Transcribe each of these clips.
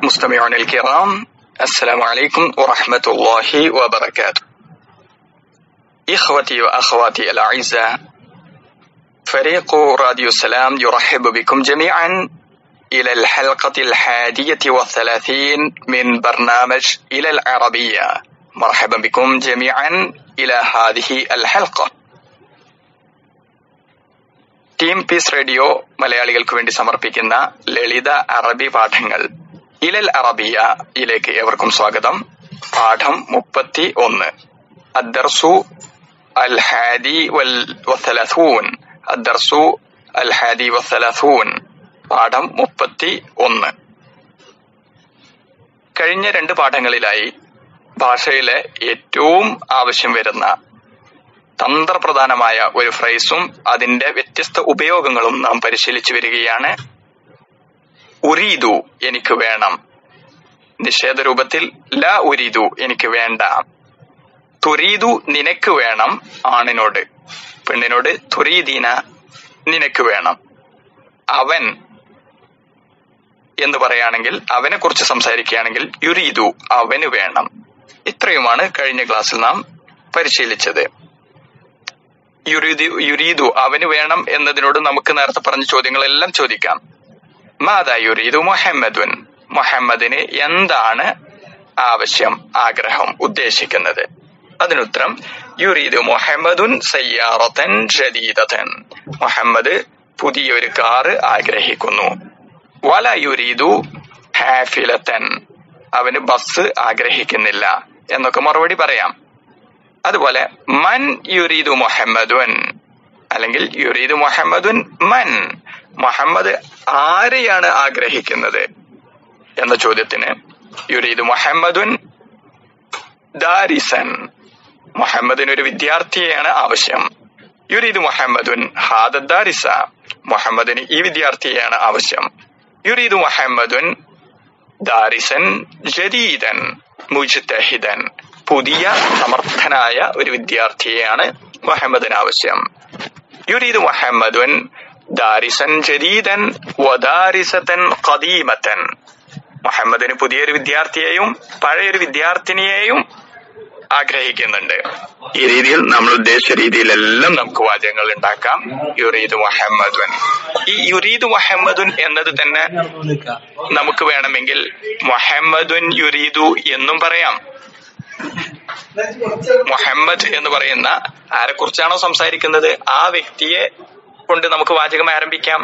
مستمعينا الكرام السلام عليكم ورحمة الله وبركاته إخوتي وأخواتي الأعزاء فريق راديو السلام يرحب بكم جميعا إلى الحلقة الحادية والثلاثين من برنامج إلى العربية مرحبا بكم جميعا إلى هذه الحلقة team piece radio മലയാളികൾക്ക് വേണ്ടി സമർപ്പിക്കുന്ന ലളിത അറബി പാഠങ്ങൾ ഇലൽ അറബിയയിലേക്ക് ഏവർക്കും സ്വാഗതം പാഠം മുപ്പത്തി ഒന്ന് അദ്ദർസു അൽ ഹാദി വൽ വസലസൂൻ അദ്ദർസു അൽ ഹാദി വസലസൂൻ പാഠം മുപ്പത്തി ഒന്ന് കഴിഞ്ഞ രണ്ട് പാഠങ്ങളിലായി ഭാഷയിലെ ഏറ്റവും ആവശ്യം വരുന്ന തന്ത്രപ്രധാനമായ ഒരു ഫ്രൈസും അതിന്റെ വ്യത്യസ്ത ഉപയോഗങ്ങളും നാം പരിശീലിച്ചു വരികയാണ് ഉരീദു എനിക്ക് വേണം നിഷേധ രൂപത്തിൽ ല ഉരീദു എനിക്ക് വേണ്ട തുരീദു നിനക്ക് വേണം ആണിനോട് പെണ്ണിനോട് തുരീദീന നിനക്ക് വേണം അവൻ എന്ന് പറയുകയാണെങ്കിൽ അവനെ കുറിച്ച് സംസാരിക്കുകയാണെങ്കിൽ യുരീദു അവന് വേണം ഇത്രയുമാണ് കഴിഞ്ഞ ക്ലാസ്സിൽ നാം പരിശീലിച്ചത് യുരീദു യുരീദു അവന് വേണം എന്നതിനോട് നമുക്ക് നേരത്തെ പറഞ്ഞ ചോദ്യങ്ങളെല്ലാം ചോദിക്കാം മാതാ യുരീദു മുഹമ്മദുൻ മുഹമ്മദിന് എന്താണ് ആവശ്യം ആഗ്രഹം ഉദ്ദേശിക്കുന്നത് അതിനുത്തരം യുരീദു മുഹമ്മദുൻ സയ്യാറത്തൻ ജദീദത്തൻ മുഹമ്മദ് പുതിയൊരു കാറ് ആഗ്രഹിക്കുന്നു വല യുരീദു ഹാഫിലത്തൻ അവന് ബസ് ആഗ്രഹിക്കുന്നില്ല എന്നൊക്കെ മറുപടി പറയാം അതുപോലെ മൻ യുരീദു മുഹമ്മദുൻ അല്ലെങ്കിൽ യുരീദു മുഹമ്മദുൻ മൻ മുഹമ്മദ് ആരെയാണ് ആഗ്രഹിക്കുന്നത് എന്ന ചോദ്യത്തിന് യുരീദു മുഹമ്മദുൻ ദാരിസൻ മുഹമ്മദിന് ഒരു വിദ്യാർത്ഥിയെയാണ് ആവശ്യം യുരീദു മുഹമ്മദുൻ ഹാദ ദാരിസ മുഹമ്മദിന് ഈ വിദ്യാർത്ഥിയെയാണ് ആവശ്യം യുരീദു മുഹമ്മദുൻ ദാരിസൻ ജദീദൻ മുജ്തഹിദൻ പുതിയ സമർത്ഥനായ ഒരു വിദ്യാർത്ഥിയെയാണ് മുഹമ്മദിന് ആവശ്യം യുരീദ് മുഹമ്മദുൻ ദാരിസൻ ജദീദൻ വദാരിസത്തൻ ഖദീമത്തൻ മുഹമ്മദിന് പുതിയൊരു വിദ്യാർത്ഥിയെയും പഴയൊരു വിദ്യാർത്ഥിനിയെയും ആഗ്രഹിക്കുന്നുണ്ട് ഈ രീതിയിൽ നമ്മൾ ഉദ്ദേശിച്ച രീതിയിലെല്ലാം നമുക്ക് വാചകങ്ങൾ ഉണ്ടാക്കാം യുറീദ് മുഹമ്മദുൻ ഈ യുറീദ് മുഹമ്മദുൻ എന്നത് തന്നെ നമുക്ക് വേണമെങ്കിൽ മുഹമ്മദുൻ യുരീദു എന്നും പറയാം മുഹമ്മദ് എന്ന് പറയുന്ന ആരെക്കുറിച്ചാണോ സംസാരിക്കുന്നത് ആ വ്യക്തിയെ കൊണ്ട് നമുക്ക് വാചകം ആരംഭിക്കാം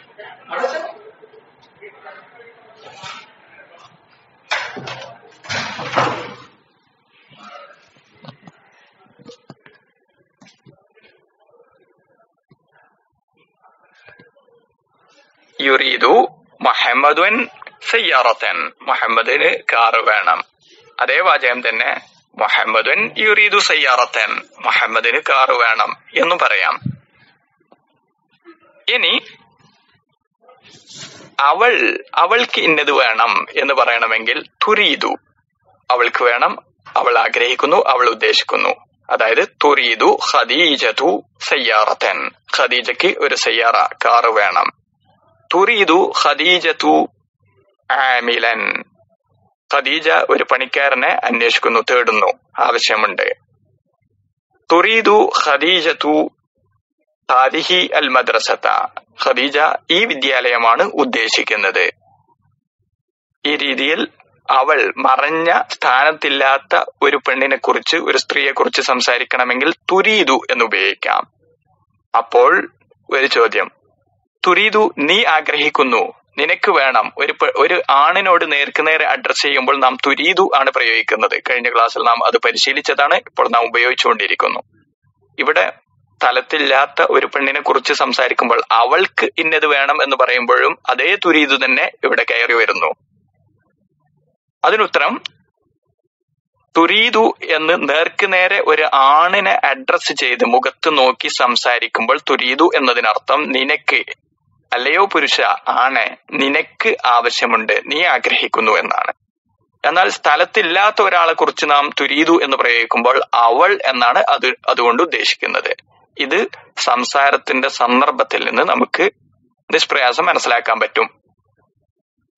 യുറീദു മുഹമ്മദുൻ സയ്യാറത്തൻ മുഹമ്മദിന് കാറ് വേണം അതേ വാചകം തന്നെ മുഹമ്മദുൻ യുറീദു സയ്യാറത്തൻ മുഹമ്മദിന് കാറ് വേണം എന്നും പറയാം ഇനി അവൾ അവൾക്ക് ഇന്നത് വേണം എന്ന് പറയണമെങ്കിൽ തുരീദു അവൾക്ക് വേണം അവൾ ആഗ്രഹിക്കുന്നു അവൾ ഉദ്ദേശിക്കുന്നു അതായത് തുരീദു ഖദീജതു സയ്യാറത്തൻ ഖദീജയ്ക്ക് ഒരു സയ്യാറ കാറ് വേണം തുരീദു ഖദീജതു ആമിലൻ ഖദീജ ഒരു പണിക്കാരനെ അന്വേഷിക്കുന്നു തേടുന്നു ആവശ്യമുണ്ട് തുരീദു ഖദീജതു ഹാദിഹി അൽ മദ്രസത്ത ഖദീജ ഈ വിദ്യാലയമാണ് ഉദ്ദേശിക്കുന്നത് ഈ രീതിയിൽ അവൾ മറഞ്ഞ സ്ഥാനത്തില്ലാത്ത ഒരു പെണ്ണിനെ കുറിച്ച് ഒരു സ്ത്രീയെ കുറിച്ച് സംസാരിക്കണമെങ്കിൽ തുരീദു എന്ന് ഉപയോഗിക്കാം അപ്പോൾ ഒരു ചോദ്യം തുരീദു നീ ആഗ്രഹിക്കുന്നു നിനക്ക് വേണം ഒരു ഒരു ആണിനോട് നേർക്കുനേരെ അഡ്രസ് ചെയ്യുമ്പോൾ നാം തുരീദു ആണ് പ്രയോഗിക്കുന്നത് കഴിഞ്ഞ ക്ലാസ്സിൽ നാം അത് പരിശീലിച്ചതാണ് ഇപ്പോൾ നാം ഉപയോഗിച്ചുകൊണ്ടിരിക്കുന്നു ഇവിടെ തലത്തില്ലാത്ത ഒരു പെണ്ണിനെ കുറിച്ച് സംസാരിക്കുമ്പോൾ അവൾക്ക് ഇന്നത് വേണം എന്ന് പറയുമ്പോഴും അതേ തുരീദു തന്നെ ഇവിടെ കയറി വരുന്നു അതിനുത്തരം തുരീദു എന്ന് നേർക്കുനേരെ ഒരു ആണിനെ അഡ്രസ് ചെയ്ത് മുഖത്ത് നോക്കി സംസാരിക്കുമ്പോൾ തുരീദു എന്നതിനർത്ഥം നിനക്ക് അല്ലയോ പുരുഷ ആണ് നിനക്ക് ആവശ്യമുണ്ട് നീ ആഗ്രഹിക്കുന്നു എന്നാണ് എന്നാൽ സ്ഥലത്തില്ലാത്ത ഒരാളെ കുറിച്ച് നാം തുരീതു എന്ന് പ്രയോഗിക്കുമ്പോൾ അവൾ എന്നാണ് അത് അതുകൊണ്ട് ഉദ്ദേശിക്കുന്നത് ഇത് സംസാരത്തിന്റെ സന്ദർഭത്തിൽ നിന്ന് നമുക്ക് നിഷ്പ്രയാസം മനസ്സിലാക്കാൻ പറ്റും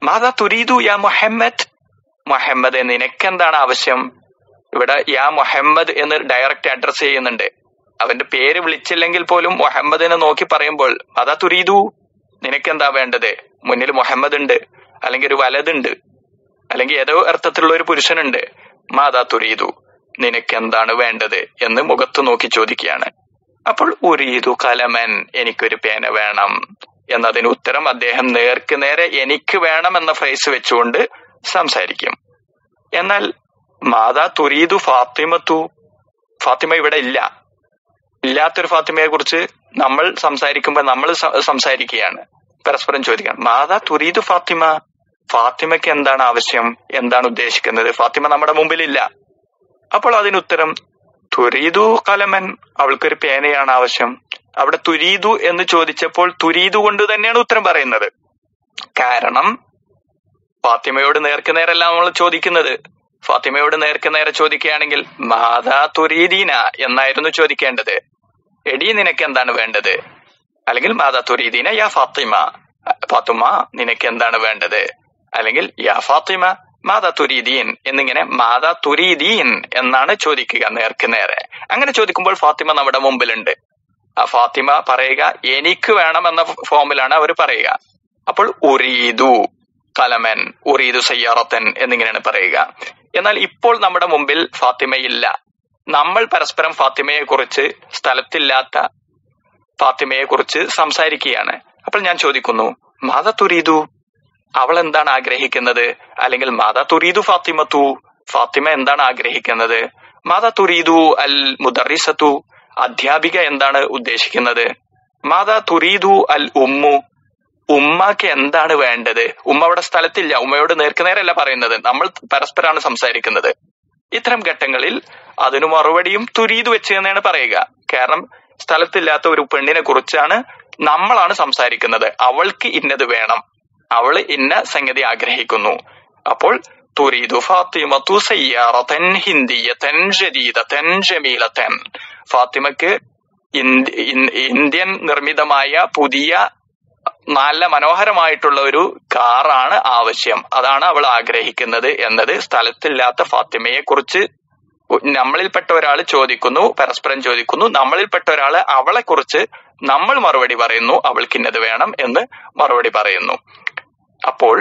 മാതാ തുരീദു യാ മുഹമ്മദ് മുഹമ്മദ് നിനക്കെന്താണ് ആവശ്യം ഇവിടെ യാ മുഹമ്മദ് എന്ന് ഡയറക്റ്റ് അഡ്രസ് ചെയ്യുന്നുണ്ട് അവന്റെ പേര് വിളിച്ചില്ലെങ്കിൽ പോലും മുഹമ്മദിനെ നോക്കി പറയുമ്പോൾ അതാ തുരീദു നിനക്കെന്താ വേണ്ടത് മുന്നിൽ മുഹമ്മദ് ഉണ്ട് അല്ലെങ്കിൽ ഒരു വലതുണ്ട് അല്ലെങ്കിൽ ഏതോ അർത്ഥത്തിലുള്ള ഒരു പുരുഷനുണ്ട് മാതാ തുരീദു നിനക്കെന്താണ് വേണ്ടത് എന്ന് മുഖത്ത് നോക്കി ചോദിക്കുകയാണ് അപ്പോൾ ഉരീദു കലമൻ എനിക്കൊരു പേന വേണം എന്നതിന് ഉത്തരം അദ്ദേഹം നേർക്ക് നേരെ എനിക്ക് വേണം എന്ന ഫ്രേസ് വെച്ചുകൊണ്ട് സംസാരിക്കും എന്നാൽ മാതാ തുരീദു ഫാത്തിമത്തു ഫാത്തിമ ഇവിടെ ഇല്ല ഇല്ലാത്തൊരു ഫാത്തിമയെ കുറിച്ച് നമ്മൾ സംസാരിക്കുമ്പോൾ നമ്മൾ സ- സംസാരിക്കുകയാണ് പരസ്പരം ചോദിക്കാം മാതാ തുരീദു ഫാത്തിമ ഫാത്തിമയ്ക്ക് എന്താണ് ആവശ്യം എന്താണ് ഉദ്ദേശിക്കുന്നത് ഫാത്തിമ നമ്മുടെ മുമ്പിലില്ല അപ്പോൾ അതിനുത്തരം തുരീദു കലമൻ അവൾക്കൊരു പേനയാണ് ആവശ്യം അവിടെ തുരീദു എന്ന് ചോദിച്ചപ്പോൾ തുരീദു കൊണ്ട് തന്നെയാണ് ഉത്തരം പറയുന്നത് കാരണം ഫാത്തിമയോട് നേർക്ക് നേരല്ല നമ്മൾ ചോദിക്കുന്നത് ഫാത്തിമയോട് നേർക്ക് നേരെ ചോദിക്കുകയാണെങ്കിൽ മാതാ തുരീദീന എന്നായിരുന്നു ചോദിക്കേണ്ടത് എടി നിനക്ക് എന്താണ് വേണ്ടത് അല്ലെങ്കിൽ മാതാ തുരീദീന യാ ഫാത്തിമ ഫാത്തുമ നിനക്ക് എന്താണ് വേണ്ടത് അല്ലെങ്കിൽ യാ ഫാത്തിമ മാതാ തുരീദീൻ എന്നിങ്ങനെ മാതാ തുരീദീൻ എന്നാണ് ചോദിക്കുക നേർക്ക് നേരെ അങ്ങനെ ചോദിക്കുമ്പോൾ ഫാത്തിമ നമ്മുടെ മുമ്പിലുണ്ട് ആ ഫാത്തിമ പറയുക എനിക്ക് വേണം എന്ന ഫോമിലാണ് അവർ പറയുക അപ്പോൾ ഉറീദു കലമൻ ഉറീദു സയ്യാറത്തൻ എന്നിങ്ങനെയാണ് പറയുക എന്നാൽ ഇപ്പോൾ നമ്മുടെ മുമ്പിൽ ഫാത്തിമയില്ല നമ്മൾ പരസ്പരം ഫാത്തിമയെ കുറിച്ച് സ്ഥലത്തില്ലാത്ത ഫാത്തിമയെ കുറിച്ച് സംസാരിക്കുകയാണ് അപ്പോൾ ഞാൻ ചോദിക്കുന്നു മാതാ തുരീദു അവൾ എന്താണ് ആഗ്രഹിക്കുന്നത് അല്ലെങ്കിൽ മാതാ തുരീദു ഫാത്തിമത്തു ഫാത്തിമ എന്താണ് ആഗ്രഹിക്കുന്നത് മാതാ തുരീദു അൽ മുദറിസത്തു അധ്യാപിക എന്താണ് ഉദ്ദേശിക്കുന്നത് മാതാ തുരീദു അൽ ഉമ്മു ഉമ്മക്ക് എന്താണ് വേണ്ടത് ഉമ്മ അവിടെ സ്ഥലത്തില്ല ഉമ്മയോട് നേർക്കുനേരല്ല പറയുന്നത് നമ്മൾ പരസ്പരമാണ് സംസാരിക്കുന്നത് ഇത്തരം ഘട്ടങ്ങളിൽ അതിനു മറുപടിയും തുരീത് വെച്ച് തന്നെയാണ് പറയുക കാരണം സ്ഥലത്തില്ലാത്ത ഒരു പെണ്ണിനെ കുറിച്ചാണ് നമ്മളാണ് സംസാരിക്കുന്നത് അവൾക്ക് ഇന്നത് വേണം അവള് ഇന്ന സംഗതി ആഗ്രഹിക്കുന്നു അപ്പോൾ തുരീദു ഫാത്തിമത്തു സയ്യാറത്തൻ ഹിന്ദിയത്തൻ ജദീദത്തൻ ജമീലത്തൻ ഫാത്തിമക്ക് ഇന്ത്യ- ഇൻ- ഇന്ത്യൻ നിർമ്മിതമായ പുതിയ നല്ല മനോഹരമായിട്ടുള്ള ഒരു കാറാണ് ആവശ്യം അതാണ് അവൾ ആഗ്രഹിക്കുന്നത് എന്നത് സ്ഥലത്തില്ലാത്ത ഫാത്തിമയെ കുറിച്ച് നമ്മളിൽപ്പെട്ട ഒരാൾ ചോദിക്കുന്നു പരസ്പരം ചോദിക്കുന്നു നമ്മളിൽപ്പെട്ട ഒരാൾ അവളെ കുറിച്ച് നമ്മൾ മറുപടി പറയുന്നു അവൾക്ക് ഇന്നത് വേണം എന്ന് മറുപടി പറയുന്നു അപ്പോൾ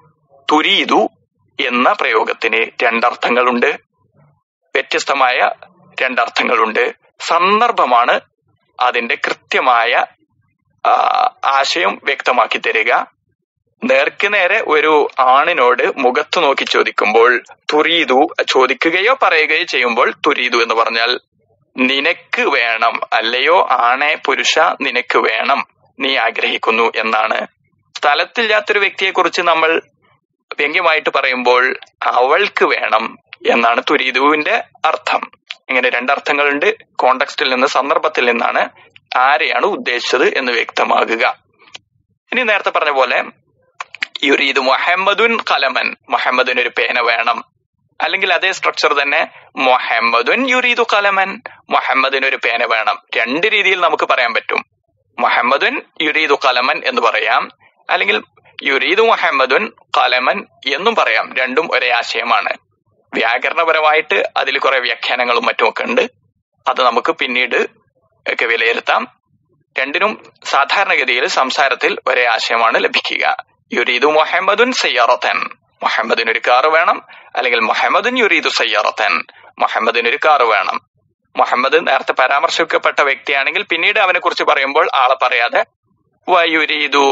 തുരീതു എന്ന പ്രയോഗത്തിന് രണ്ടർത്ഥങ്ങളുണ്ട് വ്യത്യസ്തമായ രണ്ടർത്ഥങ്ങളുണ്ട് സന്ദർഭമാണ് അതിന്റെ കൃത്യമായ ആ, ആശയം വ്യക്തമാക്കി തരിക നേർക്ക് നേരെ ഒരു ആണിനോട് മുഖത്ത് നോക്കി ചോദിക്കുമ്പോൾ തുരീതു ചോദിക്കുകയോ പറയുകയോ ചെയ്യുമ്പോൾ തുരീതു എന്ന് പറഞ്ഞാൽ നിനക്ക് വേണം അല്ലയോ ആണെ പുരുഷ നിനക്ക് വേണം നീ ആഗ്രഹിക്കുന്നു എന്നാണ് സ്ഥലത്തില്ലാത്തൊരു വ്യക്തിയെ കുറിച്ച് നമ്മൾ വ്യംഗ്യമായിട്ട് പറയുമ്പോൾ അവൾക്ക് വേണം എന്നാണ് തുരീതുവിന്റെ അർത്ഥം ഇങ്ങനെ രണ്ടർത്ഥങ്ങളുണ്ട് കോണ്ടക്സ്റ്റിൽ നിന്ന് സന്ദർഭത്തിൽ നിന്നാണ് ആരെയാണ് ഉദ്ദേശിച്ചത് എന്ന് വ്യക്തമാകുക ഇനി നേരത്തെ പറഞ്ഞ പോലെ യുരീദ് മുഹമ്മദുൻ കലമൻ മുഹമ്മദിന് ഒരു പേന വേണം അല്ലെങ്കിൽ അതേ സ്ട്രക്ചർ തന്നെ മുഹമ്മദുൻ യുരീദു കലമൻ മുഹമ്മദിന് ഒരു പേന വേണം രണ്ട് രീതിയിൽ നമുക്ക് പറയാൻ പറ്റും മുഹമ്മദുൻ യുരീദു കലമൻ എന്ന് പറയാം അല്ലെങ്കിൽ യുരീദു മുഹമ്മദുൻ കലമൻ എന്നും പറയാം രണ്ടും ഒരേ ആശയമാണ് വ്യാകരണപരമായിട്ട് അതിൽ കുറെ വ്യാഖ്യാനങ്ങളും മറ്റുമൊക്കെ ഉണ്ട് അത് നമുക്ക് പിന്നീട് ഒക്കെ വിലയിരുത്താം രണ്ടിനും സാധാരണഗതിയിൽ സംസാരത്തിൽ ഒരേ ആശയമാണ് ലഭിക്കുക യുരീദു മുഹമ്മദുൻ സയ്യാറത്തൻ മുഹമ്മദിന് ഒരു കാറ് വേണം അല്ലെങ്കിൽ മുഹമ്മദുൻ യുരീദു സയ്യാറത്തൻ മുഹമ്മദിന് ഒരു കാറ് വേണം മുഹമ്മദ് നേരത്തെ പരാമർശിക്കപ്പെട്ട വ്യക്തിയാണെങ്കിൽ പിന്നീട് അവനെ കുറിച്ച് പറയുമ്പോൾ ആളെ പറയാതെ വയുരീദു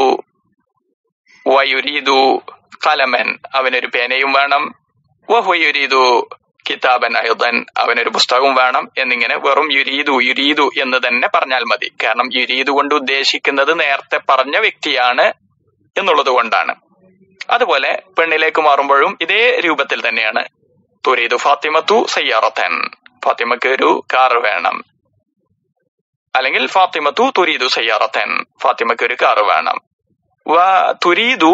വയുരീദു കലമൻ അവനൊരു പേനയും വേണം വഹുയുരീദു കിതാബൻ അയുദൻ അവനൊരു പുസ്തകവും വേണം എന്നിങ്ങനെ വെറും യുരീദു യുരീദു എന്ന് തന്നെ പറഞ്ഞാൽ മതി കാരണം യുരീദു കൊണ്ട് ഉദ്ദേശിക്കുന്നത് നേരത്തെ പറഞ്ഞ വ്യക്തിയാണ് എന്നുള്ളത് കൊണ്ടാണ് അതുപോലെ പെണ്ണിലേക്ക് മാറുമ്പോഴും ഇതേ രൂപത്തിൽ തന്നെയാണ് തുരീദു ഫാത്തിമത്തു സയ്യാറത്തൻ ഫാത്തിമക്ക് ഒരു കാർ വേണം അല്ലെങ്കിൽ ഫാത്തിമത്തു തുരീദു സയ്യാറത്തൻ ഫാത്തിമക്ക് ഒരു കാർ വേണം വ തുരീദു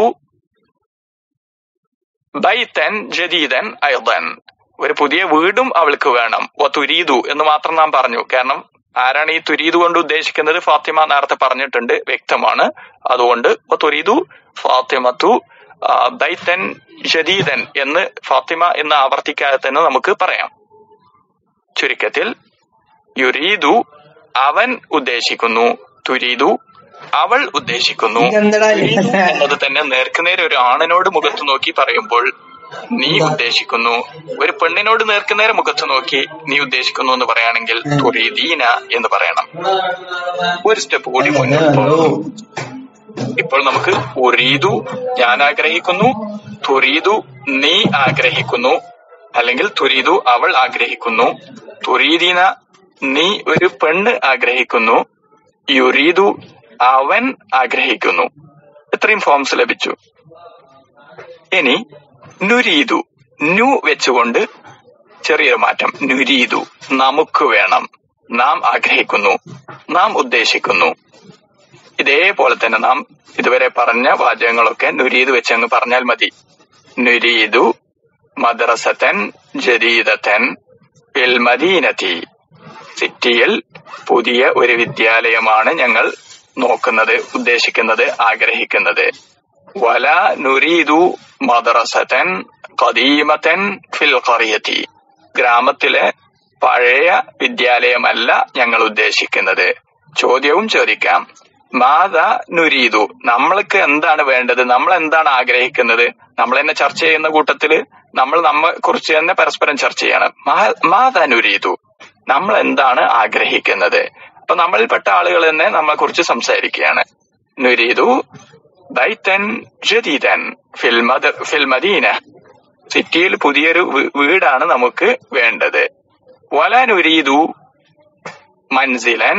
ബൈത്തൻ ജദീദൻ അയദൻ ഒരു പുതിയ വീടും അവൾക്ക് വേണം വ തുരീദു എന്ന് മാത്രം നാം പറഞ്ഞു കാരണം ആരാണ് ഈ തുരീദു കൊണ്ട് ഉദ്ദേശിക്കുന്നത് ഫാത്തിമ നേരത്തെ പറഞ്ഞിട്ടുണ്ട് വ്യക്തമാണ് അതുകൊണ്ട് വ തുരീദു ഫാത്തിമത്തു ആ, ബൈത്തൻ ജദീദൻ എന്ന് ഫാത്തിമ എന്ന് ആവർത്തിക്കാതെ തന്നെ നമുക്ക് പറയാം ചുരുക്കത്തിൽ യുരീദു അവൻ ഉദ്ദേശിക്കുന്നു തുരീദു അവൾ ഉദ്ദേശിക്കുന്നു ഇതെന്താടാ തുരീദു എന്നത് തന്നെ നേർക്കുനേരെ ഒരു ആണിനോട് മുഖത്ത് നോക്കി പറയുമ്പോൾ നീ ഉദ്ദേശിക്കുന്നു ഒരു പെണ്ണിനോട് നേർക്കുനേരെ മുഖത്ത് നോക്കി നീ ഉദ്ദേശിക്കുന്നു എന്ന് പറയുകയാണെങ്കിൽ തുരീദീന എന്ന് പറയണം ഒരു സ്റ്റെപ്പ് കൂടി മുന്നോട്ട് പോകും ഇപ്പോൾ നമുക്ക് ഉറീദു ഞാൻ ആഗ്രഹിക്കുന്നു തുരീദു നീ ആഗ്രഹിക്കുന്നു അല്ലെങ്കിൽ തുരീദു അവൾ ആഗ്രഹിക്കുന്നു തുരീദീന നീ ഒരു പെണ്ണ് ആഗ്രഹിക്കുന്നു യുരീദു അവൻ ആഗ്രഹിക്കുന്നു ഇത്രയും ഫോംസ് ലഭിച്ചു ഇനി നുരീദു നു വെച്ചുകൊണ്ട് ചെറിയൊരു മാറ്റം നുരീദു നമുക്ക് വേണം നാം ആഗ്രഹിക്കുന്നു നാം ഉദ്ദേശിക്കുന്നു ഇതേപോലെ തന്നെ നാം ഇതുവരെ പറഞ്ഞ വാചകങ്ങളൊക്കെ നുരീദ് വെച്ച് അങ്ങ് പറഞ്ഞാൽ മതി നുരീദു മദ്രസത്തൻ ജദീദത്തൻ ഫിൽ മദീനത്തി സിറ്റിയിൽ പുതിയ ഒരു വിദ്യാലയമാണ് ഞങ്ങൾ നോക്കുന്നത് ഉദ്ദേശിക്കുന്നത് ആഗ്രഹിക്കുന്നത് വല നുരീദു മദ്രസത്തൻ ഖദീമത്തൻ ഫിൽ ഖറിയത്തി ഗ്രാമത്തിലെ പഴയ വിദ്യാലയമല്ല ഞങ്ങൾ ഉദ്ദേശിക്കുന്നത് ചോദ്യവും ചോദിക്കാം മാത നുരീതു നമ്മൾക്ക് എന്താണ് വേണ്ടത് നമ്മൾ എന്താണ് ആഗ്രഹിക്കുന്നത് നമ്മൾ തന്നെ ചർച്ച ചെയ്യുന്ന കൂട്ടത്തില് നമ്മൾ നമ്മെ കുറിച്ച് തന്നെ പരസ്പരം ചർച്ച ചെയ്യണം മാ- മാത നുരീതു നമ്മൾ എന്താണ് ആഗ്രഹിക്കുന്നത് അപ്പൊ നമ്മളിൽപ്പെട്ട ആളുകൾ തന്നെ നമ്മളെ കുറിച്ച് സംസാരിക്കുകയാണ് നുരീതു ബൈത്തൻ ജദീദൻ ഫിൽ മദ- ഫിൽ മദീന സിറ്റിയിൽ പുതിയൊരു വീ- വീടാണ് നമുക്ക് വേണ്ടത് വലനുരീതു മൻസിലൻ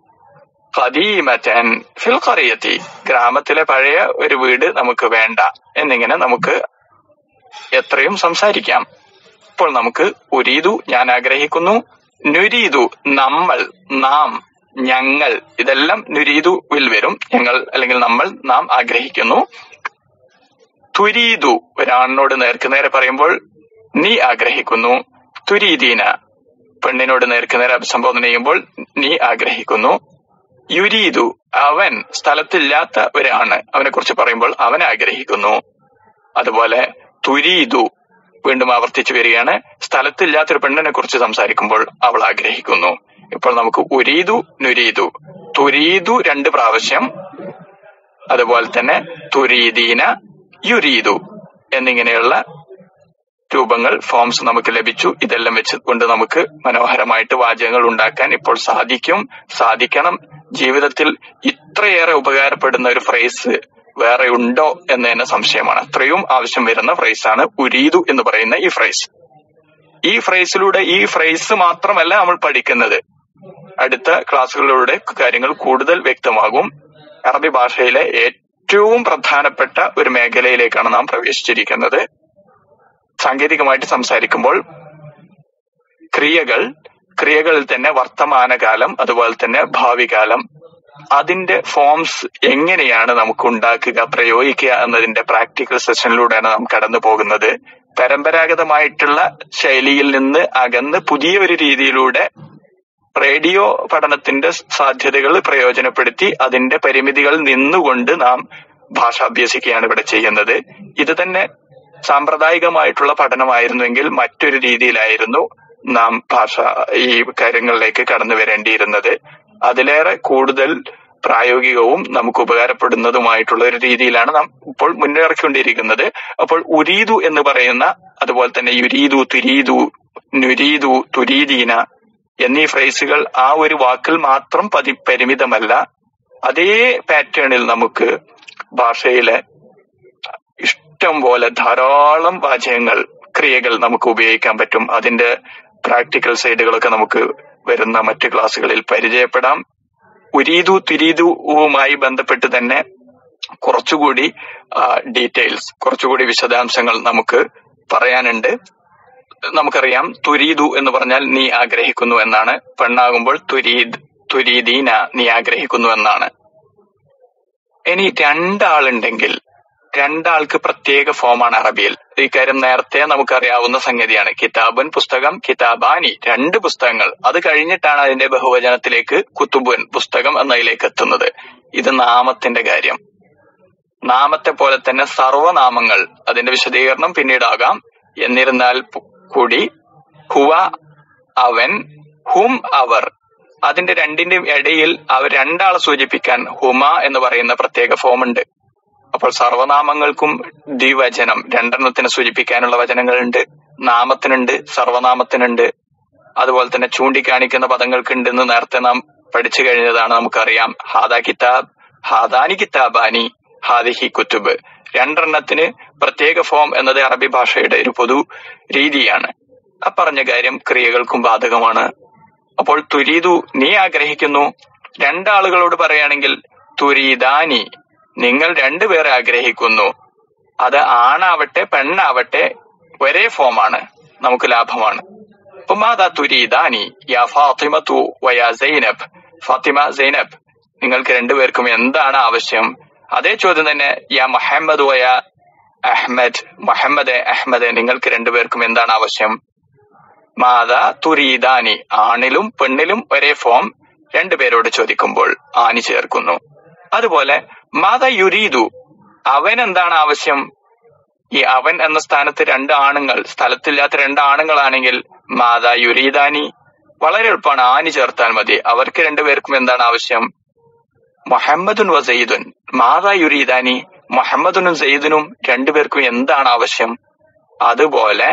ഖദീമത്തൻ ഫിൽ ഖറിയത്തി ഗ്രാമത്തിലെ പഴയ ഒരു വീട് നമുക്ക് വേണ്ട എന്നിങ്ങനെ നമുക്ക് എത്രയും സംസാരിക്കാം ഇപ്പോൾ നമുക്ക് ഉരീതു ഞാൻ ആഗ്രഹിക്കുന്നു നുരീതു നമ്മൾ നാം ഞങ്ങൾ ഇതെല്ലാം നുരീതുവിൽ വരും ഞങ്ങൾ അല്ലെങ്കിൽ നമ്മൾ നാം ആഗ്രഹിക്കുന്നു തുരീതു ഒരാണിനോട് നേർക്ക് നേരെ പറയുമ്പോൾ നീ ആഗ്രഹിക്കുന്നു തുരീദീന പെണ്ണിനോട് നേർക്ക് നേരെ അഭിസംബോധന ചെയ്യുമ്പോൾ നീ ആഗ്രഹിക്കുന്നു യുരീദു അവൻ സ്ഥലത്തില്ലാത്ത ഒരാണ് അവനെ കുറിച്ച് പറയുമ്പോൾ അവൻ ആഗ്രഹിക്കുന്നു അതുപോലെ തുരീദു വീണ്ടും ആവർത്തിച്ചു വരികയാണ് സ്ഥലത്തില്ലാത്തൊരു പെണ്ണിനെ കുറിച്ച് സംസാരിക്കുമ്പോൾ അവൾ ആഗ്രഹിക്കുന്നു ഇപ്പോൾ നമുക്ക് ഉരീദു നുരീദു തുരീദു രണ്ട് പ്രാവശ്യം അതുപോലെ തന്നെ തുരീദീന യുരീദു എന്നിങ്ങനെയുള്ള രൂപങ്ങൾ ഫോംസ് നമുക്ക് ലഭിച്ചു ഇതെല്ലാം വെച്ചുകൊണ്ട് നമുക്ക് മനോഹരമായിട്ട് വാചകങ്ങൾ ഉണ്ടാക്കാൻ ഇപ്പോൾ സാധിക്കും സാധിക്കണം ജീവിതത്തിൽ ഇത്രയേറെ ഉപകാരപ്പെടുന്ന ഒരു ഫ്രേസ് വേറെ ഉണ്ടോ എന്ന് തന്നെ സംശയമാണ് അത്രയും ആവശ്യം വരുന്ന ഫ്രേസാണ് ഉരീതു എന്ന് പറയുന്ന ഈ ഫ്രേസ് ഈ ഫ്രേസിലൂടെ ഈ ഫ്രേസ് മാത്രമല്ല നമ്മൾ പഠിക്കുന്നത് അടുത്ത ക്ലാസ്സുകളിലൂടെ കാര്യങ്ങൾ കൂടുതൽ വ്യക്തമാകും അറബി ഭാഷയിലെ ഏറ്റവും പ്രധാനപ്പെട്ട ഒരു മേഖലയിലേക്കാണ് നാം പ്രവേശിച്ചിരിക്കുന്നത് സാങ്കേതികമായിട്ട് സംസാരിക്കുമ്പോൾ ക്രിയകൾ ക്രിയകളിൽ തന്നെ വർത്തമാനകാലം അതുപോലെ തന്നെ ഭാവികാലം അതിന്റെ ഫോംസ് എങ്ങനെയാണ് നമുക്ക് ഉണ്ടാക്കുക പ്രയോഗിക്കുക എന്നതിന്റെ പ്രാക്ടിക്കൽ സെഷനിലൂടെയാണ് നാം കടന്നു പോകുന്നത് പരമ്പരാഗതമായിട്ടുള്ള ശൈലിയിൽ നിന്ന് അകന്ന് പുതിയ ഒരു രീതിയിലൂടെ റേഡിയോ പഠനത്തിന്റെ സാധ്യതകൾ പ്രയോജനപ്പെടുത്തി അതിന്റെ പരിമിതികൾ നിന്നുകൊണ്ട് നാം ഭാഷ അഭ്യസിക്കുകയാണ് ഇവിടെ ചെയ്യുന്നത് ഇത് തന്നെ സാമ്പ്രദായികമായിട്ടുള്ള പഠനമായിരുന്നുവെങ്കിൽ മറ്റൊരു രീതിയിലായിരുന്നു നാം ഭാഷ ഈ കാര്യങ്ങളിലേക്ക് കടന്നു വരേണ്ടിയിരുന്നത് അതിലേറെ കൂടുതൽ പ്രായോഗികവും നമുക്ക് ഉപകാരപ്പെടുന്നതുമായിട്ടുള്ള ഒരു രീതിയിലാണ് നാം ഇപ്പോൾ മുന്നേറിക്കൊണ്ടിരിക്കുന്നത് അപ്പോൾ ഉരീതു എന്ന് പറയുന്ന അതുപോലെ തന്നെ യുരീതു തുരീതു നുരീതു തുരീദീന എന്നീ ഫ്രേസുകൾ ആ ഒരു വാക്കിൽ മാത്രം പതി പരിമിതമല്ല അതേ പാറ്റേണിൽ നമുക്ക് ഭാഷയിലെ ഇഷ്ടം പോലെ ധാരാളം വാചകങ്ങൾ ക്രിയകൾ നമുക്ക് ഉപയോഗിക്കാൻ പറ്റും അതിന്റെ പ്രാക്ടിക്കൽ സൈഡുകളൊക്കെ നമുക്ക് വരുന്ന മറ്റ് ക്ലാസ്സുകളിൽ പരിചയപ്പെടാം ഉരീതു തുരീതുവുമായി ബന്ധപ്പെട്ട് തന്നെ കുറച്ചുകൂടി ഡീറ്റെയിൽസ് കുറച്ചുകൂടി വിശദാംശങ്ങൾ നമുക്ക് പറയാനുണ്ട് നമുക്കറിയാം തുരീദു എന്ന് പറഞ്ഞാൽ നീ ആഗ്രഹിക്കുന്നു എന്നാണ് പെണ്ണാകുമ്പോൾ തുരീദ് തുരീദീന നീ ആഗ്രഹിക്കുന്നു എന്നാണ് ഇനി രണ്ടാളുണ്ടെങ്കിൽ രണ്ടാൾക്ക് പ്രത്യേക ഫോമാണ് അറബിയിൽ ഈ കാര്യം നേരത്തെ നമുക്കറിയാവുന്ന സംഗതിയാണ് കിതാബുൻ പുസ്തകം കിതാബാനി രണ്ട് പുസ്തകങ്ങൾ അത് കഴിഞ്ഞിട്ടാണ് അതിന്റെ ബഹുവചനത്തിലേക്ക് കുത്തുബുൻ പുസ്തകം എന്നതിലേക്ക് എത്തുന്നത് ഇത് നാമത്തിന്റെ കാര്യം നാമത്തെ പോലെ തന്നെ സർവനാമങ്ങൾ അതിന്റെ വിശദീകരണം പിന്നീടാകാം എന്നിരുന്നാൽ പു- കൂടി ഹുവ അവൻ ഹും അവർ അതിന്റെ രണ്ടിന്റെയും ഇടയിൽ അവർ രണ്ടാളെ സൂചിപ്പിക്കാൻ ഹുമ എന്ന് പറയുന്ന പ്രത്യേക ഫോം ഉണ്ട് അപ്പോൾ സർവനാമങ്ങൾക്കും ദ്വിവചനം രണ്ടെണ്ണത്തിന് സൂചിപ്പിക്കാനുള്ള വചനങ്ങളുണ്ട് നാമത്തിനുണ്ട് സർവനാമത്തിനുണ്ട് അതുപോലെ തന്നെ ചൂണ്ടിക്കാണിക്കുന്ന പദങ്ങൾക്കുണ്ടെന്ന് നേരത്തെ നാം പഠിച്ചു കഴിഞ്ഞതാണ് നമുക്കറിയാം ഹാദാ കിതാബ് ഹാദാനി കിതാബാനി ഹാദിഹി കുത്തുബ് രണ്ടെണ്ണത്തിന് പ്രത്യേക ഫോം എന്നത് അറബി ഭാഷയുടെ ഒരു പൊതു രീതിയാണ് ആ പറഞ്ഞ കാര്യം ക്രിയകൾക്കും ബാധകമാണ് അപ്പോൾ തുരീതു നീ ആഗ്രഹിക്കുന്നു രണ്ടാളുകളോട് പറയുകയാണെങ്കിൽ തുരീദാനി നിങ്ങൾ രണ്ടുപേരെ ആഗ്രഹിക്കുന്നു അത് ആണാവട്ടെ പെണ്ണാവട്ടെ ഒരേ ഫോമാണ് നമുക്ക് ലാഭമാണ് അപ്പൊ മാതാ തുരീദാനി യാ ഫാത്തിമത്തു വയാ സൈനബ് ഫാത്തിമ സൈനബ് നിങ്ങൾക്ക് രണ്ടുപേർക്കും എന്താണ് ആവശ്യം അതേ ചോദ്യം തന്നെ യാ മുഹമ്മദ് വയ അഹ്മദ് മുഹമ്മദ് അഹ്മദ് നിങ്ങൾക്ക് രണ്ടുപേർക്കും എന്താണ് ആവശ്യം മാതാ തുരീദാനി ആണിലും പെണ്ണിലും ഒരേ ഫോം രണ്ടുപേരോട് ചോദിക്കുമ്പോൾ ആനി ചേർക്കുന്നു അതുപോലെ മാതാ യുരീദു അവൻ എന്താണ് ആവശ്യം ഈ അവൻ എന്ന സ്ഥാനത്ത് രണ്ട് ആണുങ്ങൾ സ്ഥലത്തില്ലാത്ത രണ്ട് ആണുങ്ങളാണെങ്കിൽ മാതാ യുരീദാനി വളരെ എളുപ്പമാണ് ആനി ചേർത്താൽ മതി അവർക്ക് രണ്ടുപേർക്കും എന്താണ് ആവശ്യം മുഹമ്മദുൻ വ സയ്യിദുൻ മാതാ യുരീദാനി മുഹമ്മദുനും സയ്യിദുനും രണ്ടുപേർക്കും എന്താണ് ആവശ്യം അതുപോലെ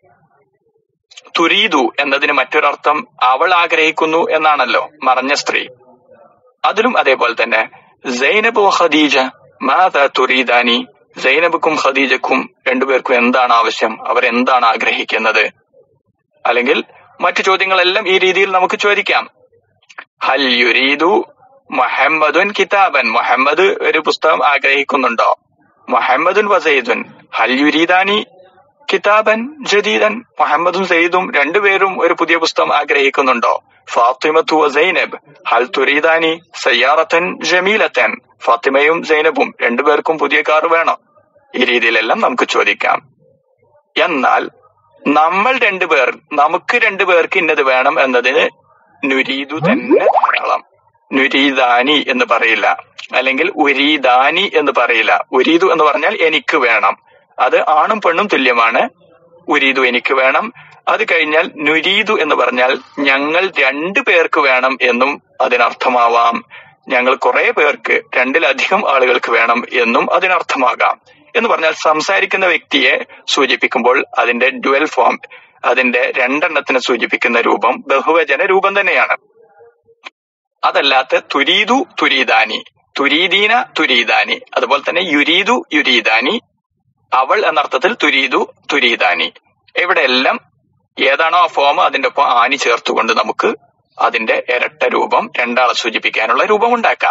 തുരീദു എന്നതിന് മറ്റൊരർത്ഥം അവൾ ആഗ്രഹിക്കുന്നു എന്നാണല്ലോ മറഞ്ഞ സ്ത്രീ അതിലും അതേപോലെ തന്നെ സൈനബ് വ ഖദീജ മാതാ തുരീദാനി സൈനബുക്കും ഖദീജക്കും രണ്ടുപേർക്കും എന്താണ് ആവശ്യം അവർ എന്താണ് ആഗ്രഹിക്കുന്നത് അല്ലെങ്കിൽ മറ്റു ചോദ്യങ്ങളെല്ലാം ഈ രീതിയിൽ നമുക്ക് ചോദിക്കാം ഹൽ യുരീദു മുഹമ്മദുൻ കിതാബൻ മുഹമ്മദ് ഒരു പുസ്തകം ആഗ്രഹിക്കുന്നുണ്ടോ മുഹമ്മദുൻ വസൈദുൻ ഹൽ യുരീദാനി കിതാബൻ ജദീദൻ മുഹമ്മദും സെയ്ദും രണ്ടുപേരും ഒരു പുതിയ പുസ്തകം ആഗ്രഹിക്കുന്നുണ്ടോ ഫാത്തിമത്തു വ സൈനബ് ഹൽ തുരീദാനി സയ്യാറത്തൻ ജമീലത്തൻ ഫാത്തിമയും സൈനബും രണ്ടുപേർക്കും പുതിയ കാർ വേണോ ഈ രീതിയിലെല്ലാം നമുക്ക് ചോദിക്കാം എന്നാൽ നമ്മൾ രണ്ടുപേർ നമുക്ക് രണ്ടുപേർക്ക് ഇന്നത് വേണം എന്നതിന് നുരീദു തന്നെ ധാരാളം നുരീദാനി എന്ന് പറയില്ല അല്ലെങ്കിൽ ഉരീദാനി എന്ന് പറയില്ല ഉരീദു എന്ന് പറഞ്ഞാൽ എനിക്ക് വേണം അത് ആണും പെണ്ണും തുല്യമാണ് ഉരീദു എനിക്ക് വേണം അത് കഴിഞ്ഞാൽ നുരീദു എന്ന് പറഞ്ഞാൽ ഞങ്ങൾ രണ്ടു പേർക്ക് വേണം എന്നും അതിനർത്ഥമാവാം ഞങ്ങൾ കുറെ പേർക്ക് രണ്ടിലധികം ആളുകൾക്ക് വേണം എന്നും അതിനർത്ഥമാകാം എന്ന് പറഞ്ഞാൽ സംസാരിക്കുന്ന വ്യക്തിയെ സൂചിപ്പിക്കുമ്പോൾ അതിന്റെ ഡ്വൽ ഫോം അതിന്റെ രണ്ടെണ്ണത്തിന് സൂചിപ്പിക്കുന്ന രൂപം ബഹുവചന രൂപം തന്നെയാണ് അതല്ലാത്ത തുരീദു തുരീദാനി തുരീദീന തുരീദാനി അതുപോലെ തന്നെ യുരീദു യുരീദാനി അവൾ എന്നർത്ഥത്തിൽ തുരീദു തുരീദാനി ഇവിടെയെല്ലാം ഏതാണോ ആ ഫോം അതിന്റെ ഒപ്പം ആനി ചേർത്തുകൊണ്ട് നമുക്ക് അതിന്റെ ഇരട്ട രൂപം രണ്ടാളെ സൂചിപ്പിക്കാനുള്ള രൂപം ഉണ്ടാക്കാം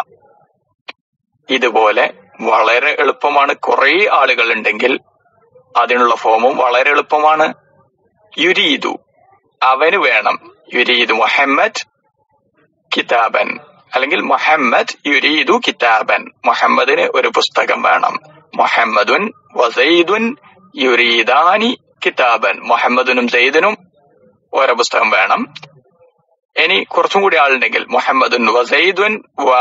ഇതുപോലെ വളരെ എളുപ്പമാണ് കുറെ ആളുകൾ ഉണ്ടെങ്കിൽ അതിനുള്ള ഫോമും വളരെ എളുപ്പമാണ് യുരീദു അവന് വേണം യുരീദു മുഹമ്മദ് കിതാബൻ അല്ലെങ്കിൽ മുഹമ്മദ് യുരീദു കിതാബൻ മുഹമ്മദിന് ഒരു പുസ്തകം വേണം മുഹമ്മദുൻ വസൈദുൻ യുരീദാനി കിതാബൻ മുഹമ്മദിനും സെയ്ദിനും ഓരോ പുസ്തകം വേണം ഇനി കുറച്ചും കൂടി ആളുണ്ടെങ്കിൽ മുഹമ്മദുൻ വസൈദുൻ വ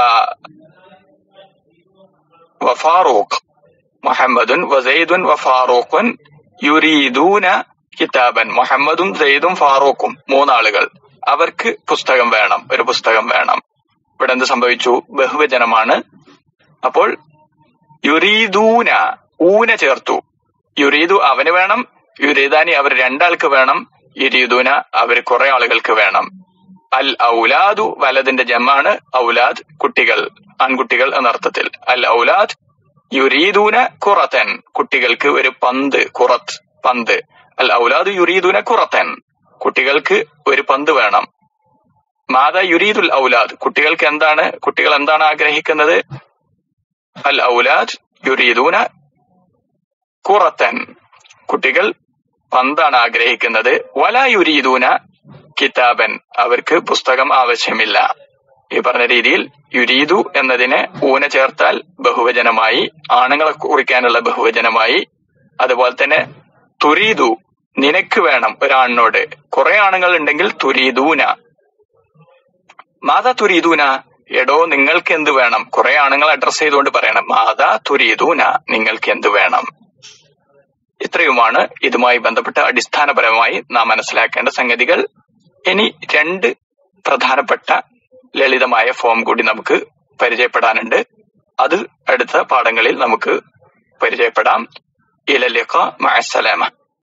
വഫാറൂഖ് മുഹമ്മദുൻ വസൈദുൻ വഫാറൂഖുൻ യുരീദൂന കിതാബൻ മുഹമ്മദും സെയ്ദും ഫാറൂഖും മൂന്നാളുകൾ അവർക്ക് പുസ്തകം വേണം ഒരു പുസ്തകം വേണം ഇവിടെ എന്ത് സംഭവിച്ചു ബഹുവചനമാണ് അപ്പോൾ യുരീദൂന ഊന ചേർത്തു യുരീദു അവന് വേണം യുരീദാനി അവർ രണ്ടാൾക്ക് വേണം യുരീദൂന അവർ കുറെ ആളുകൾക്ക് വേണം അൽ ഔലാദു വലതിന്റെ ജമാണ് ഔലാദ് കുട്ടികൾ ആൺകുട്ടികൾ എന്നർത്ഥത്തിൽ അൽ ഔലാദ് യുരീദൂന കുറത്തൻ കുട്ടികൾക്ക് ഒരു പന്ത് കുറത്ത് പന്ത് അൽ ഔലാദ് യുരീദൂന കുറത്തൻ കുട്ടികൾക്ക് ഒരു പന്ത് വേണം മാതാ യുരീദുൽ ഔലാദ് കുട്ടികൾക്ക് എന്താണ് കുട്ടികൾ എന്താണ് ആഗ്രഹിക്കുന്നത് അൽ ഔലാദ് യുരീദൂന കുറത്തൻ കുട്ടികൾ പന്താണ് ആഗ്രഹിക്കുന്നത് വല യുരീദൂന കിതാബൻ അവർക്ക് പുസ്തകം ആവശ്യമില്ല ഈ പറഞ്ഞ രീതിയിൽ യുരീദു എന്നതിനെ ഊന ചേർത്താൽ ബഹുവചനമായി ആണുങ്ങളെ കുറിക്കാനുള്ള ബഹുവചനമായി അതുപോലെ തന്നെ തുരീദു നിനക്ക് വേണം ഒരാണിനോട് കുറെ ആണുങ്ങൾ ഉണ്ടെങ്കിൽ തുരീദൂന മാതാ തുരീദൂന എടോ നിങ്ങൾക്ക് എന്ത് വേണം കുറെ ആണുങ്ങൾ അഡ്രസ് ചെയ്തുകൊണ്ട് പറയണം മാതാ തുരീദൂന നിങ്ങൾക്ക് എന്ത് വേണം ഇത്രയുമാണ് ഇതുമായി ബന്ധപ്പെട്ട അടിസ്ഥാനപരമായി നാം മനസ്സിലാക്കേണ്ട സംഗതികൾ ഇനി രണ്ട് പ്രധാനപ്പെട്ട ലളിതമായ ഫോം കൂടി നമുക്ക് പരിചയപ്പെടാനുണ്ട് അത് അടുത്ത പാഠങ്ങളിൽ നമുക്ക് പരിചയപ്പെടാം ഇലലിഖ മഅസ്സലാമ